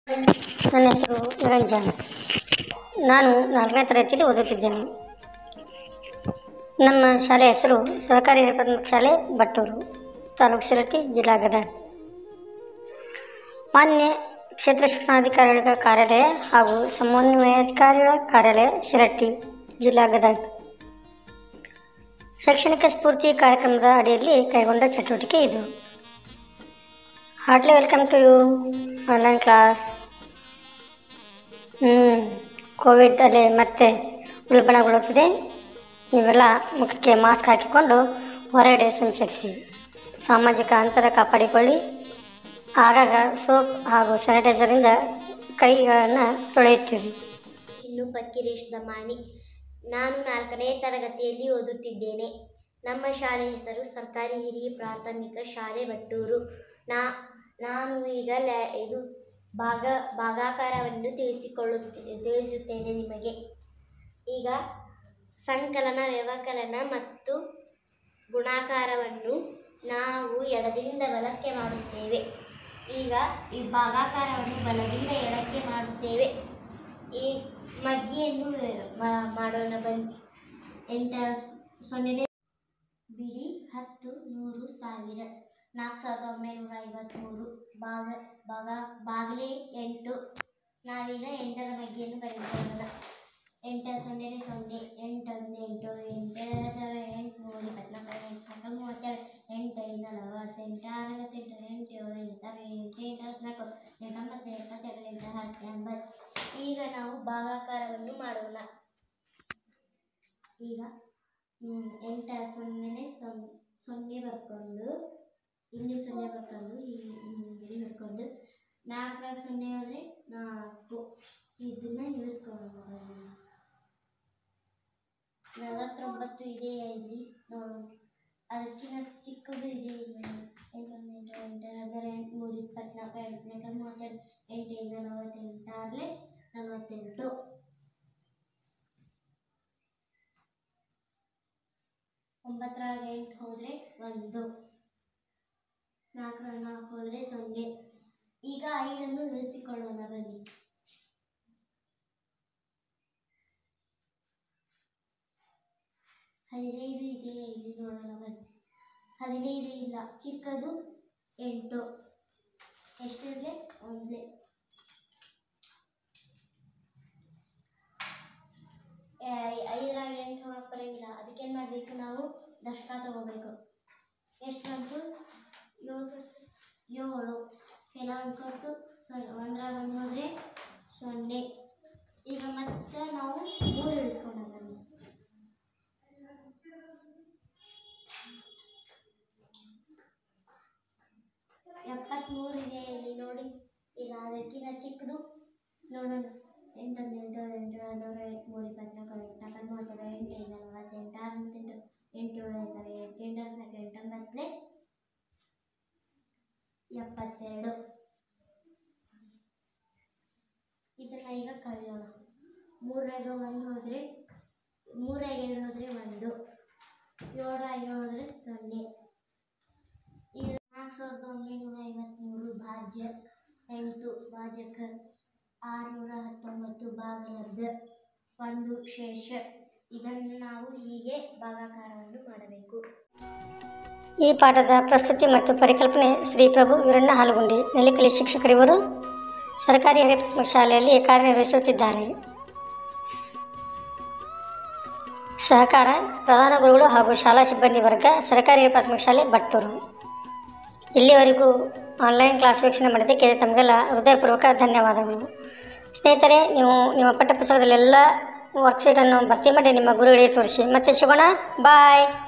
ನನ್ನ ಹೆಸರು ನಿರಂಜನ್ ನಾನು ನಾಲ್ಕನೇ ತರಗತಿಯಲ್ಲಿ ಓದುತ್ತಿದ್ದೇನೆ ನಮ್ಮ ಶಾಲೆಯ ಹೆಸರು ಸಹಕಾರಿ ಪ್ರಾಥಮಿಕ ಶಾಲೆ ಬಟ್ಟೂರು ತಾಲೂಕು ಶಿರಟ್ಟಿ ಜಿಲ್ಲಾ ಗದಗ ಮಾನ್ಯ ಕ್ಷೇತ್ರ ಶಿಕ್ಷಣಾಧಿಕಾರಿಗಳ ಕಾರ್ಯಾಲಯ ಹಾಗೂ ಸಮನ್ವಯಾಧಿಕಾರಿಗಳ ಕಾರ್ಯಾಲಯ ಶಿರಟ್ಟಿ ಜಿಲ್ಲಾ ಗದಗ ಶೈಕ್ಷಣಿಕ ಸ್ಫೂರ್ತಿ ಕಾರ್ಯಕ್ರಮದ ಅಡಿಯಲ್ಲಿ ಕೈಗೊಂಡ ಚಟುವಟಿಕೆ ಇದು heartly welcome to you online class ಹ್ಞೂ ಕೋವಿಡ್ ಅಲ್ಲೇ ಮತ್ತೆ ಉಲ್ಬಣಗೊಳ್ಳುತ್ತಿದೆ ನೀವೆಲ್ಲ ಮುಖಕ್ಕೆ ಮಾಸ್ಕ್ ಹಾಕಿಕೊಂಡು ಹೊರಗಡೆ ಸಂಚರಿಸಿ ಸಾಮಾಜಿಕ ಅಂತರ ಕಾಪಾಡಿಕೊಳ್ಳಿ ಆಗಾಗ ಸೋಪ್ ಹಾಗೂ ಸ್ಯಾನಿಟೈಸರಿಂದ ಕೈಗಳನ್ನು ತೊಳೆಯುತ್ತೀರಿ ಚಿನ್ನು ಪಕ್ಕಿರೇಶ್ ದಮಾನಿ ನಾನು ನಾಲ್ಕನೇ ತರಗತಿಯಲ್ಲಿ ಓದುತ್ತಿದ್ದೇನೆ ನಮ್ಮ ಶಾಲೆ ಹೆಸರು ಸರ್ಕಾರಿ ಹಿರಿಯ ಪ್ರಾಥಮಿಕ ಶಾಲೆ ಬಟ್ಟೂರು ನಾ ನಾನು ಈಗ ಲ್ಯಾ ಇದು ಭಾಗ ಭಾಗಾಕಾರವನ್ನು ತಿಳಿಸಿಕೊಳ್ಳುತ್ತೇ ತಿಳಿಸುತ್ತೇನೆ ನಿಮಗೆ ಈಗ ಸಂಕಲನ ವ್ಯವಕಲನ ಮತ್ತು ಗುಣಾಕಾರವನ್ನು ನಾವು ಎಡದಿಂದ ಬಲಕ್ಕೆ ಮಾಡುತ್ತೇವೆ ಈಗ ಈ ಭಾಗಾಕಾರವನ್ನು ಬಲದಿಂದ ಎಡಕ್ಕೆ ಮಾಡುತ್ತೇವೆ ಈ ಮಗ್ಗಿಯನ್ನು ಮಾ- ಮಾಡೋಣ ಬನ್ನಿ ಎಂಟ ಸೊನ್ನೆ ಬಿಡಿ ಹತ್ತು ನೂರು ಸಾವಿರ ನಾಲ್ಕು ಸಾವಿರದ ಒಂಬೈನೂರ ಐವತ್ತ್ಮೂರು ಭಾಗ ಭಾಗ ಬಾಗಿಲೆ ಎಂಟು ನಾವೀಗ ಎಂಟರ ಮಗ್ಗಿಯನ್ನು ಬರೆದುಕೊಳ್ಳೋಣ ಎಂಟ ಸೊನ್ನೆ ಸೊನ್ನೆ ಎಂಟೊಂದು ಎಂಟು ಎಂಟು ಎಂಟುನೂರ ಇಪ್ಪತ್ನಾಲ್ಕು ಎಂಟು ಮೂವತ್ತೆರಡು ಎಂಟೈದು ನಲವತ್ತೆಂಟು ಅರವತ್ತೆಂಟು ಎಂಟು ಏಳು ಎಂಟು ಎಂಟು ಎಂಟು ಹದಿನಾಲ್ಕು ಎಂಟೊಂಬತ್ತು ಎಪ್ಪತ್ತೆರಡು ಎಂಟು ಹತ್ತು ಎಂಬತ್ತು ಈಗ ನಾವು ಭಾಗಾಕಾರವನ್ನು ಮಾಡೋಣ ಈಗ ಹ್ಮ್, ಎಂಟ ಸೊನ್ನೆ ಸೊನ್ನೆ ಸೊನ್ನೆ ಬರ್ಕೊಂಡು ಇಲ್ಲಿ ಸೊನ್ನೆ ಬರ್ಕೊಂಡು ಇಲ್ಲಿ ಇಲ್ಲಿ ಬರ್ಕೊಂಡು ನಾಲ್ಕರ ಸೊನ್ನೆ ಹೋದರೆ ನಾಲ್ಕು ಇದನ್ನ ಇಳಿಸ್ಕೊಳ್ಳೋಣ ನಲವತ್ತೊಂಬತ್ತು ಇದೆ ಇಲ್ಲಿ ನೋಡು ಅದಕ್ಕಿಂತ ಚಿಕ್ಕದು ಇದೆ ಇಲ್ಲಿ ಎಂಟೊಂದು ಎಂಟು ಎಂಟು ಹದಿನಾರು ಎಂಟು ಮೂರು ಇಪ್ಪತ್ನಾಲ್ಕು ಎಂಟು ನಾಲ್ಕು ಮೂವತ್ತೆರಡು ಎಂಟು ಐದು ನಲವತ್ತೆಂಟು ಆರಲೆ ನಲವತ್ತೆಂಟು ಒಂಬತ್ತರಾಗ ಎಂಟು ಹೋದರೆ ಒಂದು ನಾಲ್ಕರ ನಾಲ್ಕು ಹೋದರೆ ಸೊನ್ನೆ ಈಗ ಐದನ್ನು ಇಳಿಸಿಕೊಳ್ಳೋಣ ಬನ್ನಿ ಹದಿನೈದು ಇದೆ ಇಲ್ಲಿ ನೋಡೋಣ ಬನ್ನಿ ಹದಿನೈದು ಇಲ್ಲ ಚಿಕ್ಕದು ಎಂಟು ಎಷ್ಟಿರಲಿ ಒಂದೇ ಐದರಾಗ ಎಂಟು ಹೋಗಕ್ಕೆ ಬರೋಂಗಿಲ್ಲ ಅದಕ್ಕೇನು ಮಾಡಬೇಕು ನಾವು ದಶಕ ತಗೋಬೇಕು ಎಷ್ಟು ಬಂತು ಏಳು ಬಂತು ಏಳು ಕೆಲವೊಂದು ಕೊಟ್ಟು ಸೊನ್ನೆ ಒಂದರಾಗ ಒಂದು ಹೋದರೆ ಸೊನ್ನೆ ಈಗ ಮತ್ತೆ ನಾವು ಮೂರು ಇಳಿಸ್ಕೊಂಡ ಬನ್ನಿ ಎಪ್ಪತ್ತ್ಮೂರು ಇದೆ ಇಲ್ಲಿ ನೋಡಿ ಇಲ್ಲ ಅದಕ್ಕಿಂತ ಚಿಕ್ಕದು ನೋಡೋಣ ಎಂಟೊಂದು ಎಂಟು ಎಂಟು ಹದಿನಾರು ಎಂಟು ಮೂರು ಇಪ್ಪತ್ನಾಲ್ಕು ಎಂಟು ಮೂವತ್ತೆರಡು ಎಂಟು ಐದು ನಲವತ್ತೆಂಟು ಅರವತ್ತೆಂಟು ಎಂಟು ಏಳು ಐತಾರೆ ಎಂಟು ಎಂಟು ಹದಿನಾಲ್ಕು ಎಂಟೊಂಬತ್ತಲೆ ಎಪ್ಪತ್ತೆರಡು ಇದನ್ನ ಈಗ ಕಳೆಯೋಣ ಮೂರಾಗ ಒಂದು ಹೋದರೆ ಮೂರಾಗ ಎರಡು ಹೋದರೆ ಒಂದು ಏಳರಾಗ ಏಳು ಹೋದರೆ ಸೊನ್ನೆ ಇದು ನಾಲ್ಕು ಸಾವಿರದ ಒಂಬೈನೂರ ಐವತ್ತ್ಮೂರು ಭಾಜ್ಯ ಎಂಟು ಭಾಜಕ ಆರುನೂರ ಹತ್ತೊಂಬತ್ತು ಭಾಗಲಬ್ಧ ಒಂದು ಶೇಷ ಇದನ್ನು ನಾವು ಹೀಗೆ ಭಾಗಾಕಾರವನ್ನು ಮಾಡಬೇಕು ಈ ಪಾಠದ ಪ್ರಸ್ತುತಿ ಮತ್ತು ಪರಿಕಲ್ಪನೆ ಶ್ರೀ ಪ್ರಭು ವೀರಣ್ಣ ಹಾಲುಗುಂಡಿ ನೆಲಿಕಲಿ ಶಿಕ್ಷಕರಿವರು ಸರ್ಕಾರಿ ಹಿರಿಯ ಪ್ರಾಥಮಿಕ ಶಾಲೆಯಲ್ಲಿ ಕಾರ್ಯನಿರ್ವಹಿಸುತ್ತಿದ್ದಾರೆ ಸಹಕಾರ ಪ್ರಧಾನ ಗುರುಗಳು ಹಾಗೂ ಶಾಲಾ ಸಿಬ್ಬಂದಿ ವರ್ಗ ಸರ್ಕಾರಿ ಹಿರಿಯ ಪ್ರಾಥಮಿಕ ಶಾಲೆ ಬಟ್ಟೂರು ಇಲ್ಲಿವರೆಗೂ ಆನ್ಲೈನ್ ಕ್ಲಾಸ್ ವೀಕ್ಷಣೆ ಮಾಡಿದ್ದಕ್ಕೆ ತಮಗೆಲ್ಲ ಹೃದಯಪೂರ್ವಕ ಧನ್ಯವಾದಗಳು ಸ್ನೇಹಿತರೆ ನೀವು ನಿಮ್ಮ ಪಠ್ಯಪುಸ್ತಕದಲ್ಲೆಲ್ಲ ವರ್ಕ್ಶೀಟನ್ನು ಭರ್ತಿ ಮಾಡಿ ನಿಮ್ಮ ಗುರುಗಳಿಗೆ ತೋರಿಸಿ ಮತ್ತೆ ಸಿಗೋಣ ಬಾಯ್